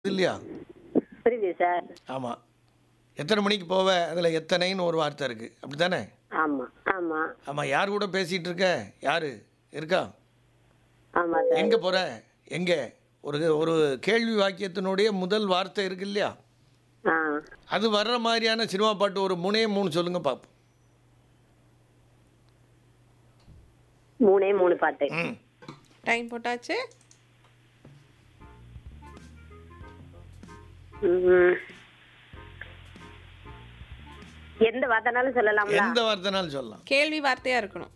இல்லையா புரியுது சார் ஆமாம் எத்தனை மணிக்கு போவ அதில் எத்தனைன்னு ஒரு வார்த்தை இருக்குது அப்படி தானே ஆமா ஆமா ஆமாம் யார் கூட பேசிகிட்டு இருக்க யார் இருக்கா ஆமா சார் எங்கே போகிற எங்கே ஒரு ஒரு கேள்வி வாக்கியத்தினுடைய முதல் வார்த்தை இருக்கு இல்லையா ஆ அது வர்ற மாதிரியான சினிமா பாட்டு ஒரு மூணே மூணு சொல்லுங்க பார்ப்போம் மூணே மூணு பாட்டு ம் டைம் போட்டாச்சு ம். எந்த வார்த்தைனாலும் சொல்லலாம்ல எந்த வார்த்தைனாலும் சொல்லலாம் கேள்வி வார்த்தையா இருக்கணும்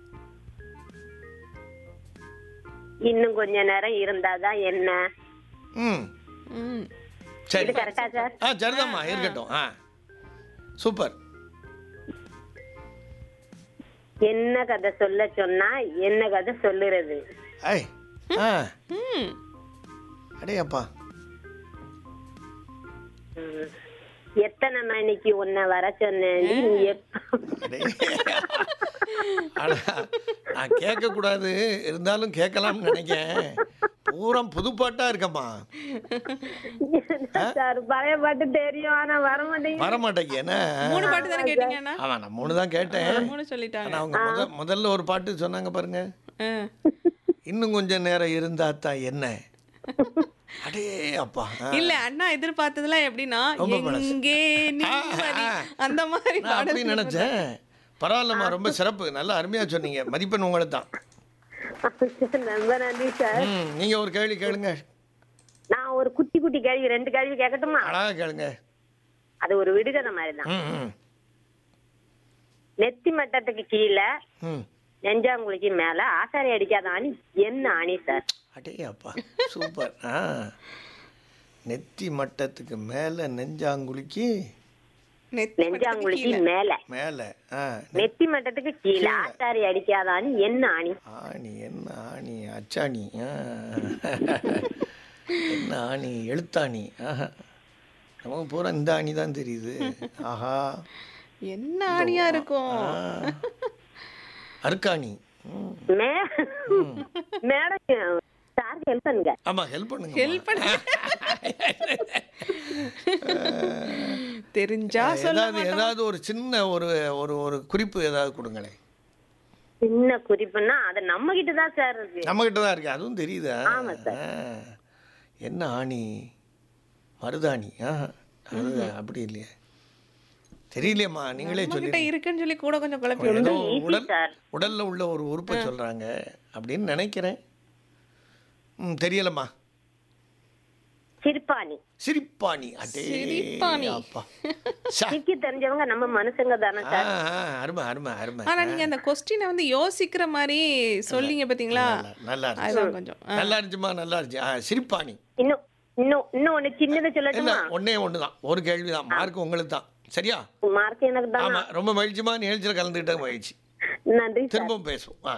இன்னும் கொஞ்ச நேரம் இருந்தாதான் என்ன ம் ம் சரி இது கரெக்டா சார் ஆ சரிதாம்மா இருக்கட்டும் ஆ சூப்பர் என்ன கதை சொல்ல சொன்னா என்ன கதை சொல்லுறது ஐ ஆ ம் அடேயப்பா ம். எத்தனை மணிக்கு உன்னை வர சொன்னேன் நீ எப்ப- அடே. ஆனா நான் கேட்கக்கூடாது இருந்தாலும் கேட்கலாம்னு நினைக்கேன் பூரா புதுப்பாட்டா இருக்கம்மா சார் பழைய பாட்டு தெரியும் ஆனா வர மாட்டேங்குது வர மாட்டேங்க என்ன மூணு பாட்டு தானே கேட்டீங்கன்னா ஆமா நான் மூணு தான் கேட்டேன் மூணு சொல்லிட்டாங்க ஆனா அவங்க முத முதல்ல ஒரு பாட்டு சொன்னாங்க பாருங்க ஆ. இன்னும் கொஞ்சம் நேரம் இருந்தா தான் என்ன அடே அப்பா ஆ. இல்ல அண்ணா எதிர்பார்த்ததுலாம் எப்படின்னா ரொம்ப பழசு. எங்கே நிம்மதி ஆ. அந்த மாதிரி நான் அப்படி பாடல் நினைச்சேன் பரவாயில்லம்மா ரொம்ப சிறப்பு நல்லா அருமையா சொன்னீங்க மதிப்பெண் உங்களுக்கு தான் ரொம்ப நன்றி சார் ம் நீங்க ஒரு கேள்வி கேளுங்க நான் ஒரு குட்டி குட்டி கேள்வி ரெண்டு கேள்வி கேட்கட்டுமா அழகா கேளுங்க அது ஒரு விடுகதை மாதிரி தான் ம் ம் நெத்தி மட்டத்துக்கு கீழே ம் நெஞ்சாங்குழிக்கு மேல ஆசாரி அடிக்காத ஆணி என்ன ஆணி சார் அடே அப்பா சூப்பர் ஆ நெத்தி மட்டத்துக்கு மேலே நெஞ்சாங்குழிக்கு நெத்தி நெஞ்சாங்குழிக்கு கீழே. மேல மேலே ஆ நெத்தி மட்டத்துக்கு கீழே ஆசாரி அடிக்காத ஆணி என்ன ஆணி ஆணி என்ன ஆணி அச்சாணி ஆ. என்ன ஆணி எழுத்தாணி ஆஹா நமக்கு பூரா இந்த ஆணி தான் தெரியுது ஆஹா என்ன ஆணியா இருக்கும் ஆ. அருக்காணி ம். மே மேடம் சார் ஹெல்ப் பண்ணுங்க ஆமா ஹெல்ப் பண்ணுங்க ஹெல்ப் பண்ண தெரிஞ்சா சொல்ல ஏதாவது ஏதாவது ஒரு சின்ன ஒரு ஒரு ஒரு குறிப்பு ஏதாவது கொடுங்களேன் சின்ன குறிப்புன்னா அது நம்ம கிட்ட தான் சார் இருக்கு நம்ம கிட்ட தான் இருக்கு அதுவும் தெரியுதா ஆமா சார். ஆ. என்ன ஆணி மருதாணி ஆ அது அப்படி இல்லையே தெரியலையேம்மா நீங்களே நம்ம சொல்லி கிட்ட இருக்குன்னு சொல்லி கூட கொஞ்சம் குழப்பி விடு. ஏதோ easy, உடல் sir. உடல்ல உள்ள ஒரு உறுப்பை சொல்றாங்க அப்படின்னு நினைக்கிறேன் ம் தெரியலம்மா சிரிப்பாணி சிரிப்பாணி அடே சிரிப்பாணி. அப்பா சா. சிரிக்க தெரிஞ்சவங்க நம்ம மனுஷங்க தானே ஆ, சார் ஆ, அருமை அருமை அருமை ஆனா நீங்க அந்த கொஸ்டினை வந்து யோசிக்கிற மாதிரி சொல்லிங்க பாத்தீங்களா நல்லா- நல்லா இருந்துச்சு அதுதான் கொஞ்சம் ஆ. நல்லா இருந்துச்சுமா நல்லா இருந்துச்சு ஆ, சிரிப்பாணி இன்னும் இன்னும் இன்னும் ஒண்ணு சின்னது இல்ல சொல்லட்டுமா ஒண்ணே ஒன்று தான் ஒரு கேள்வி தான் மார்க் உங்களுக்கு தான் சரியா மார்க் எனக்கு தான் ஆமா ரொம்ப மகிழ்ச்சிமா நிகழ்ச்சியில் கலந்துக்கிட்ட மகிழ்ச்சி நன்றி சார் திரும்பவும் பேசுவோம் ஆ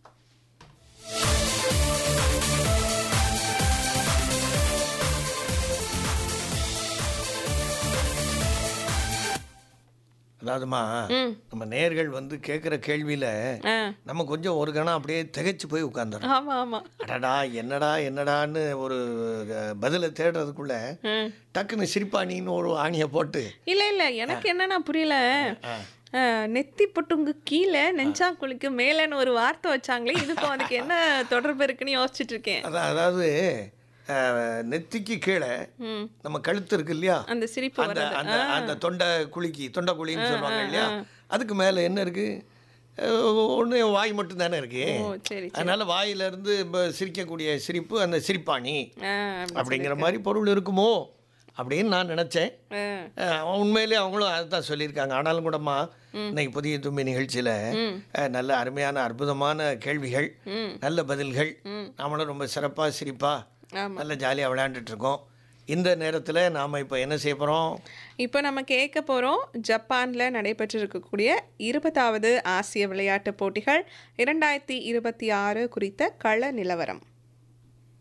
அதாவதுமா ம். நம்ம நேர்கள் வந்து கேட்குற கேள்வியில ஆ. நம்ம கொஞ்சம் ஒரு கணம் அப்படியே திகைச்சு போய் உட்காந்துறோம் ஆமா ஆமா அடடா என்னடா என்னடான்னு ஒரு அஹ், பதிலை தேடுறதுக்குள்ள ம். டக்குன்னு சிரிப்பாணின்னு ஒரு ஆணியை போட்டு இல்ல இல்ல எனக்கு என்னன்னா புரியல ஆ. ஆ, நெத்தி பொட்டுங்க கீழே நெஞ்சாங்குழிக்கு மேலன்னு ஒரு வார்த்தை வச்சாங்களே இதுக்கும் அதுக்கு என்ன தொடர்பு இருக்குன்னு யோசிச்சுட்டு இருக்கேன் அதான் அதாவது அஹ், நெத்திக்கு கீழே ம். நம்ம கழுத்து இருக்கு இல்லையா அந்த சிரிப்பு அந்த வர்றது அந்த அந்த தொண்டை குலுக்கி தொண்டை குழின்னு சொல்லுவாங்க இல்லையா அதுக்கு மேலே என்ன இருக்கு ஒன்று வாய் மட்டும் தானே இருக்கு ஓ சரி அதனால வாயில இருந்து இப்ப சிரிக்கக்கூடிய சிரிப்பு அந்த சிரிப்பாணி ஆ, அப்படி அப்படிங்கிற மாதிரி பொருள் இருக்குமோ அப்படின்னு நான் நினச்சேன் ஆ. உண்மையிலே அவங்களும் அதை தான் சொல்லியிருக்காங்க ஆனாலும் கூடமா இன்னைக்கு புதிய தும்பி நிகழ்ச்சியில் நல்ல அருமையான அற்புதமான கேள்விகள் ம். நல்ல பதில்கள் நாமளும் ரொம்ப சிறப்பாக சிரிப்பாக ஆமா நல்ல ஜாலியாக விளையாண்டுட்டு இருக்கோம் இந்த நேரத்தில் நாம் இப்போ என்ன செய்ய போகிறோம் இப்போ நம்ம கேட்க போகிறோம் ஜப்பானில் நடைபெற்று இருக்கக்கூடிய இருபதாவது ஆசிய விளையாட்டுப் போட்டிகள் இரண்டாயிரத்தி இருபத்தி ஆறு குறித்த கள நிலவரம்